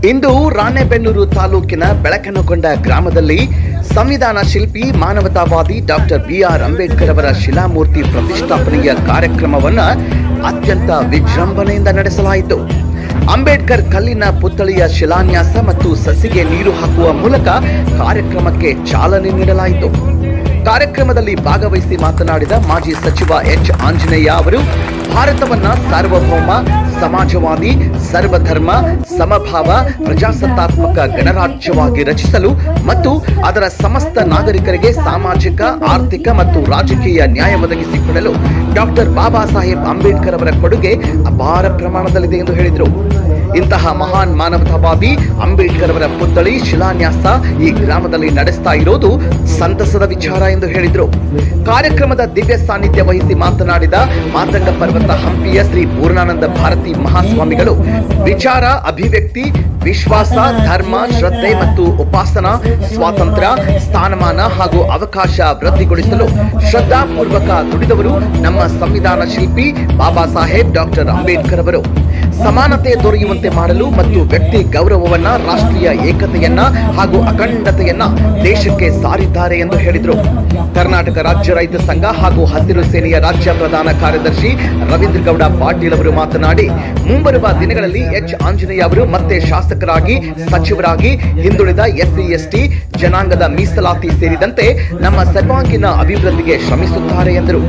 ಇಂದು ರಾಣೆಬೆನ್ನೂರು ತಾಲೂಕಿನ ಬೆಳಕನಗೊಂಡ ಗ್ರಾಮದಲ್ಲಿ ಸಂವಿಧಾನ ಶಿಲ್ಪಿ ಮಾನವತಾವಾದಿ ಡಾಕ್ಟರ್ ಬಿಆರ್ ಅಂಬೇಡ್ಕರ್ ಅವರ ಶಿಲಾಮೂರ್ತಿ ಪ್ರತಿಷ್ಠಾಪನೆಯ ಕಾರ್ಯಕ್ರಮವನ್ನ ಅತ್ಯಂತ ವಿಜೃಂಭಣೆಯಿಂದ ನಡೆಸಲಾಯಿತು ಅಂಬೇಡ್ಕರ್ ಕಲ್ಲಿನ ಪುತ್ಥಳಿಯ ಶಿಲಾನ್ಯಾಸ ಮತ್ತು ಸಸಿಗೆ ನೀರು ಹಾಕುವ ಮೂಲಕ ಕಾರ್ಯಕ್ರಮಕ್ಕೆ ಚಾಲನೆ ನೀಡಲಾಯಿತು ಕಾರ್ಯಕ್ರಮದಲ್ಲಿ ಭಾಗವಹಿಸಿ ಮಾತನಾಡಿದ ಮಾಜಿ ಸಚಿವ ಎಚ್ ಆಂಜನೇಯ ಅವರು ಭಾರತವನ್ನ ಸಾರ್ವಭೌಮ ಸಮಾಜವಾದಿ ಸರ್ವಧರ್ಮ ಸಮಭಾವ ಪ್ರಜಾಸತ್ತಾತ್ಮಕ ಗಣರಾಜ್ಯವಾಗಿ ರಚಿಸಲು ಮತ್ತು ಅದರ ಸಮಸ್ತ ನಾಗರಿಕರಿಗೆ ಸಾಮಾಜಿಕ ಆರ್ಥಿಕ ಮತ್ತು ರಾಜಕೀಯ ನ್ಯಾಯ ಒದಗಿಸಿಕೊಡಲು ಡಾಕ್ಟರ್ ಬಾಬಾ ಸಾಹೇಬ್ ಅಂಬೇಡ್ಕರ್ ಅವರ ಕೊಡುಗೆ ಅಪಾರ ಪ್ರಮಾಣದಲ್ಲಿದೆ ಎಂದು ಹೇಳಿದರು ಇಂತಹ ಮಹಾನ್ ಮಾನವತಾವಾದಿ ಅಂಬೇಡ್ಕರ್ ಅವರ ಪುತ್ಥಳಿ ಶಿಲಾನ್ಯಾಸ ಈ ಗ್ರಾಮದಲ್ಲಿ ನಡೆಸ್ತಾ ಇರೋದು ಸಂತಸದ ವಿಚಾರ ಎಂದು ಹೇಳಿದರು ಕಾರ್ಯಕ್ರಮದ ದಿವ್ಯ ಸಾನ್ನಿಧ್ಯ ವಹಿಸಿ ಮಾತನಾಡಿದ ಮಾತಂಗ ಪರ್ವತ ಹಂಪಿಯ ಶ್ರೀ ಪೂರ್ಣಾನಂದ ಭಾರತಿ ಮಹಾಸ್ವಾಮಿಗಳು ವಿಚಾರ ಅಭಿವ್ಯಕ್ತಿ ವಿಶ್ವಾಸ ಧರ್ಮ ಶ್ರದ್ಧೆ ಮತ್ತು ಉಪಾಸನಾ ಸ್ವಾತಂತ್ರ್ಯ ಸ್ಥಾನಮಾನ ಹಾಗೂ ಅವಕಾಶ ವೃದ್ಧಿಗೊಳಿಸಲು ಶ್ರದ್ಧಾಪೂರ್ವಕ ದುಡಿದವರು ನಮ್ಮ ಸಂವಿಧಾನ ಶಿಲ್ಪಿ ಬಾಬಾ ಸಾಹೇಬ್ ಡಾಕ್ಟರ್ ಅಂಬೇಡ್ಕರ್ ಅವರು ಸಮಾನತೆ ದೊರೆಯುವಂತೆ ಮಾಡಲು ಮತ್ತು ವ್ಯಕ್ತಿ ಗೌರವವನ್ನ ರಾಷ್ಟ್ರೀಯ ಏಕತೆಯನ್ನ ಹಾಗೂ ಅಖಂಡತೆಯನ್ನ ದೇಶಕ್ಕೆ ಸಾರಿದ್ದಾರೆ ಎಂದು ಹೇಳಿದರು ಕರ್ನಾಟಕ ರಾಜ್ಯ ರೈತ ಸಂಘ ಹಾಗೂ ಹಸಿರು ಸೇನೆಯ ರಾಜ್ಯ ಪ್ರಧಾನ ಕಾರ್ಯದರ್ಶಿ ರವೀಂದ್ರ ಗೌಡ ಪಾಟೀಲ್ ಅವರು ಮಾತನಾಡಿ ಮುಂಬರುವ ದಿನಗಳಲ್ಲಿ ಎಚ್ ಆಂಜನೇಯ ಅವರು ಮತ್ತೆ ಶಾಸಕರಾಗಿ ಸಚಿವರಾಗಿ ಹಿಂದುಳಿದ ಎಸ್ಸಿ ಎಸ್ಟಿ ಜನಾಂಗದ ಮೀಸಲಾತಿ ಸೇರಿದಂತೆ ನಮ್ಮ ಸರ್ವಾಂಗೀಣ ಅಭಿವೃದ್ಧಿಗೆ ಶ್ರಮಿಸುತ್ತಾರೆ ಎಂದರು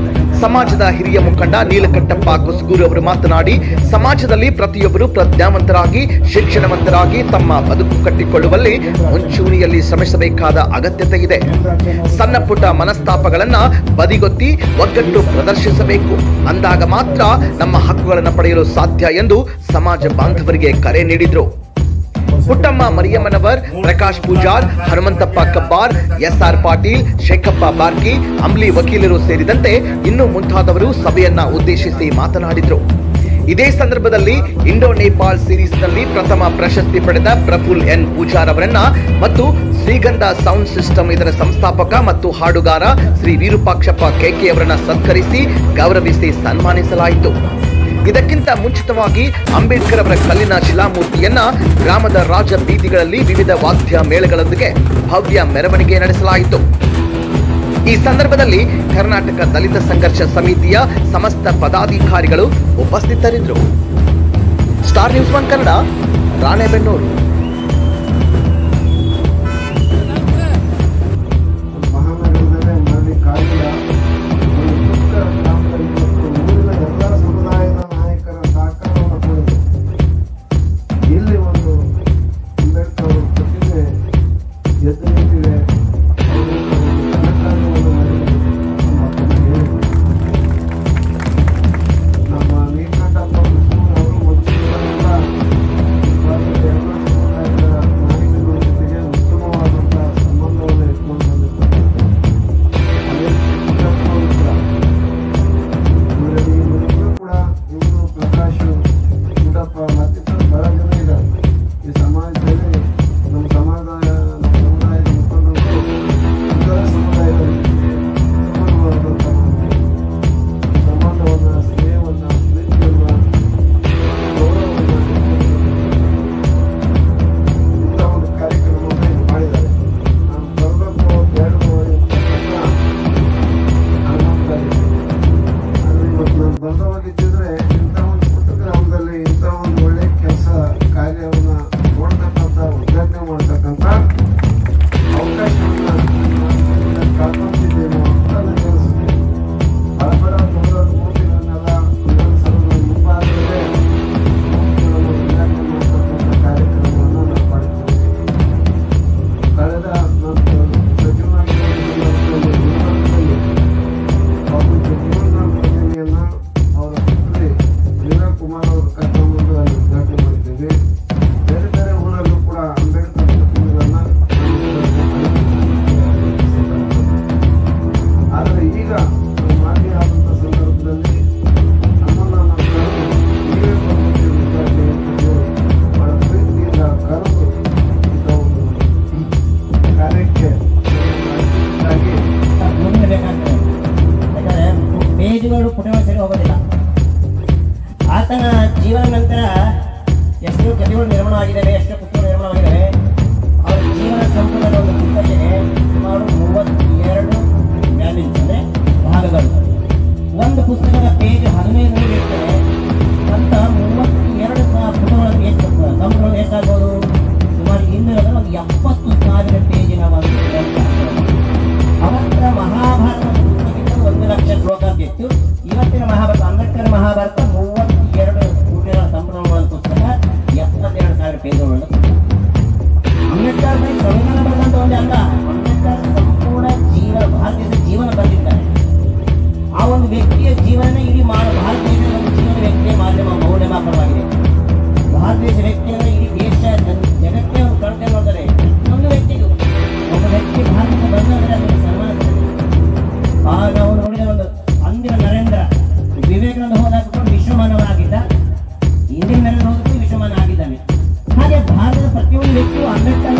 ಸಮಾಜದ ಹಿರಿಯ ಮುಖಂಡ ನೀಲಕಂಠಪ್ಪ ಕುಸ್ಗೂರು ಅವರು ಮಾತನಾಡಿ ಸಮಾಜದಲ್ಲಿ ಪ್ರತಿಯೊಬ್ಬರು ಪ್ರಜ್ಞಾವಂತರಾಗಿ ಶಿಕ್ಷಣವಂತರಾಗಿ ತಮ್ಮ ಬದುಕು ಕಟ್ಟಿಕೊಳ್ಳುವಲ್ಲಿ ಮುಂಚೂಣಿಯಲ್ಲಿ ಶ್ರಮಿಸಬೇಕಾದ ಅಗತ್ಯತೆ ಇದೆ ಸಣ್ಣ ಪುಟ್ಟ ಮನಸ್ತಾಪಗಳನ್ನ ಬದಿಗೊತ್ತಿ ಒಗ್ಗಟ್ಟು ಪ್ರದರ್ಶಿಸಬೇಕು ಅಂದಾಗ ಮಾತ್ರ ನಮ್ಮ ಹಕ್ಕುಗಳನ್ನು ಪಡೆಯಲು ಸಾಧ್ಯ ಎಂದು ಸಮಾಜ ಬಾಂಧವರಿಗೆ ಕರೆ ನೀಡಿದರು ಪುಟ್ಟಮ್ಮ ಮರಿಯಮ್ಮನವರ್ ಪ್ರಕಾಶ್ ಪೂಜಾರ್ ಹನುಮಂತಪ್ಪ ಕಬ್ಬಾರ್ ಎಸ್ಆರ್ ಪಾಟೀಲ್ ಶೇಖಪ್ಪ ಬಾರ್ಕಿ ಅಂಬ್ಲಿ ವಕೀಲರು ಸೇರಿದಂತೆ ಇನ್ನು ಮುಂತಾದವರು ಸಭೆಯನ್ನ ಉದ್ದೇಶಿಸಿ ಮಾತನಾಡಿದರು ಇದೇ ಸಂದರ್ಭದಲ್ಲಿ ಇಂಡೋ ನೇಪಾಳ್ ಸೀರೀಸ್ನಲ್ಲಿ ಪ್ರಥಮ ಪ್ರಶಸ್ತಿ ಪಡೆದ ಪ್ರಫುಲ್ ಎನ್ ಪೂಜಾರ್ ಅವರನ್ನ ಮತ್ತು ಶ್ರೀಗಂಧ ಸೌಂಡ್ ಸಿಸ್ಟಮ್ ಇದರ ಸಂಸ್ಥಾಪಕ ಮತ್ತು ಹಾಡುಗಾರ ಶ್ರೀ ವಿರೂಪಾಕ್ಷಪ್ಪ ಕೆಕೆ ಅವರನ್ನ ಸತ್ಕರಿಸಿ ಗೌರವಿಸಿ ಸನ್ಮಾನಿಸಲಾಯಿತು ಇದಕ್ಕಿಂತ ಮುಂಚಿತವಾಗಿ ಅಂಬೇಡ್ಕರ್ ಅವರ ಕಲ್ಲಿನ ಶಿಲಾಮೂರ್ತಿಯನ್ನ ಗ್ರಾಮದ ರಾಜ ಬೀದಿಗಳಲ್ಲಿ ವಿವಿಧ ವಾದ್ಯ ಮೇಳಗಳೊಂದಿಗೆ ಭವ್ಯ ಮೆರವಣಿಗೆ ನಡೆಸಲಾಯಿತು ಈ ಸಂದರ್ಭದಲ್ಲಿ ಕರ್ನಾಟಕ ದಲಿತ ಸಂಘರ್ಷ ಸಮಿತಿಯ ಸಮಸ್ತ ಪದಾಧಿಕಾರಿಗಳು ಉಪಸ್ಥಿತರಿದ್ದರು star news one Kannada Ranebennur ಮಹಾನಗರದಲ್ಲೇ ಮರಳಿ ಕಾಯ್ದ ಒಂದು ಚಿಕ್ಕ ಗ್ರಾಮದಲ್ಲಿ ಇವತ್ತು ಊರಿನ ಎಲ್ಲ ಸಮುದಾಯದ ನಾಯಕರ ಸಹಕಾರವನ್ನು ಪಡೆದು ಇಲ್ಲಿ ಒಂದು ಅಂಬೇಡ್ಕರ್ ಅವರ ಪ್ರತಿಮೆ ಎದ್ದು ನಿಂತಿದೆ ಅವರಿಗೆ ಒಂದು ಘನಕಾರ್ಯವನ್ನು ಮಾಡಿ ನಮ್ಮ ಅಪ್ಪನ ಹೇಳಿದರು. ನಮ್ಮ ನೀಲಕಂಠಪ್ಪ ಕೃಷ್ಣನ್ ಅವರು ಮತ್ತು ಇವರೆಲ್ಲ ಇವಾಗ ಎಲ್ಲ ನಿರ್ಮಲವಾಗಿದ್ದಾವೆ ಎಷ್ಟು ಪುಸ್ತಕಗಳು ನಿರ್ಮಲವಾಗಿದ್ದಾವೆ ಅವರ ಜೀವನ ಸಂಪೂರ್ಣದ ಒಂದು ಪುಸ್ತಕಕ್ಕೆ ಸುಮಾರು ಮೂವತ್ತೆರಡು ವ್ಯಾಲ್ಯೂಸ್ ಅಂದರೆ ಭಾಗಗಳು ಒಂದು ಪುಸ್ತಕದ ಪೇಜ್ ಹದಿನೈದು ನೂರು ಇರ್ತದೆ ಅಂತ ಮೂವತ್ತೆರಡು ಸಾವಿರ ಪುಟಗಳನ್ನು ಎಷ್ಟು ಸಂಪೂರ್ಣ ಎಷ್ಟಾಗ್ಬೋದು ಸುಮಾರು ಇನ್ನೂರ ಒಂದು ಎಪ್ಪತ್ತು ಸಾವಿರ ಪೇಜಿನ ಒಂದು ಗ್ರಂಥ. ಅವತ್ತರ ಮಹಾಭಾರತ ಪುಸ್ತಕಕ್ಕೆ ಒಂದು ಲಕ್ಷ ಶ್ಲೋಕ ಇತ್ತು ಇವತ್ತಿನ ಮಹಾಭಾರತ ಅಂಬೇಡ್ಕರ್ ಮಹಾಭಾರತ ಮೂವತ್ತೆರಡು ಪುಟಗಳ ಸಂಪೂರ್ಣವಾದ ಪುಸ್ತಕ ಎಪ್ಪತ್ತೆರಡು ಸಾವಿರ ಪೇಜುಗಳ ಪುಸ್ತಕ ಅಂಬೇಡ್ಕರ್ ಬರೀ ಸಂವಿಧಾನ ಬರೆದಂತ ಒಂದೇ ಅಲ್ಲ ಅಂಬೇಡ್ಕರ್ ಸಂಪೂರ್ಣ ಜೀವನ ಭಾರತದ ಜೀವನ ಬರೆದಿದ್ದಾರೆ ಆ ಒಂದು ವ್ಯಕ್ತಿಯ ಜೀವನ ಇಡೀ ಮಾಡ ಭಾರತ ದೇಶದ ಒಂದು ಜೀವನ ವ್ಯಕ್ತಿಯ ಮಾಧ್ಯಮ ಮೌಲ್ಯಮಾಪನವಾಗಿದೆ ಭಾರತ ದೇಶ ವ್ಯಕ್ತಿ ಅಂದ್ರೆ ಇಡೀ ದೇಶ ಜನ್- ಜಗತ್ತೇ ಒಂದು ಕಳತೆ ನೋಡ್ತಾರೆ ಒಂದು ವ್ಯಕ್ತಿಗೂ ಒಬ್ಬ ವ್ಯಕ್ತಿ ಭಾರತಕ್ಕೆ ಬಂದಂದ್ರೆ ಅದಕ್ಕೆ ಸನ್ಮಾನ ಕೊಡಬೇಕು. ಆ ನಾವು ನೋಡಿದ ಒಂದು ಅಂದಿನ ನರೇಂದ್ರ ವಿವೇಕಾನಂದ ಹೋದಾಗ ಕೂಡ ವಿಶ್ವಮಾನವನಾಗಿದ್ದ ಇಂದಿನ ನರೇಂದ್ರ ಹೋದಕ್ಕೂ ವಿಶ್ವಮಾನ ಆಗಿದ್ದಾನೆ ಹಾಗೆ ಭಾರತದ ಪ್ರತಿಯೊಂದು ವ್ಯಕ್ತಿಯು ಅಂಬೇಡ್ಕರ್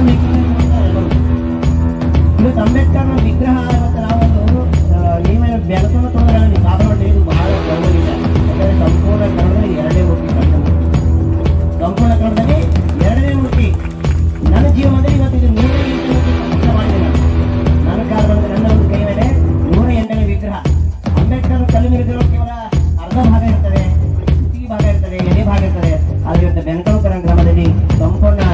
ಇವತ್ತು ಅಂಬೇಡ್ಕರ್ನ ವಿಗ್ರಹ ಇವತ್ತು ನಾವೊಂದು ಆ, ನೀವೇನು ಬೆಳಕನ್ನು ತೊಗೊಂಡ್ರೆ ನೀವು ಸ್ಥಾಪನೆ ಮಾಡಿದ್ರೆ ಇದು ಬಹಳ ಗೌರವಿತ ಯಾಕಂದ್ರೆ ಸಂಪೂರ್ಣ ಕನ್ನಡದಲ್ಲಿ ಎರಡೇ ಮೂರ್ತಿ ಕನ್ನಡ ಮೂರ್ತಿ ಸಂಪೂರ್ಣ ಕನ್ನಡದಲ್ಲಿ ಎರಡನೇ ಮೂರ್ತಿ ನನ್ನ ಜೀವನದಲ್ಲಿ ಇವತ್ತು ಇದು ನೂರ ಎಂಟು ಮೂರ್ತಿ ಪ್ರತಿಷ್ಠೆ ಮಾಡಿದೆ ನಾನು ನನ್ನ ಕಾಲದಲ್ಲಿ ನನ್ನ ಒಂದು ಕೈ ಮೇಲೆ ನೂರ ಎಂಟನೇ ವಿಗ್ರಹ ಅಂಬೇಡ್ಕರ್ ಕಲ್ಲಿನ ವಿಗ್ರಹ ಕೇವಲ ಅರ್ಧ ಭಾಗ ಇರ್ತದೆ ಕುತ್ತಿಗೆ ಭಾಗ ಇರ್ತದೆ ಎದೆ ಭಾಗ ಇರ್ತದೆ ಆದ್ರೆ ಇವತ್ತು ಬೆನಕನಕರ ಗ್ರಾಮದಲ್ಲಿ ಸಂಪೂರ್ಣ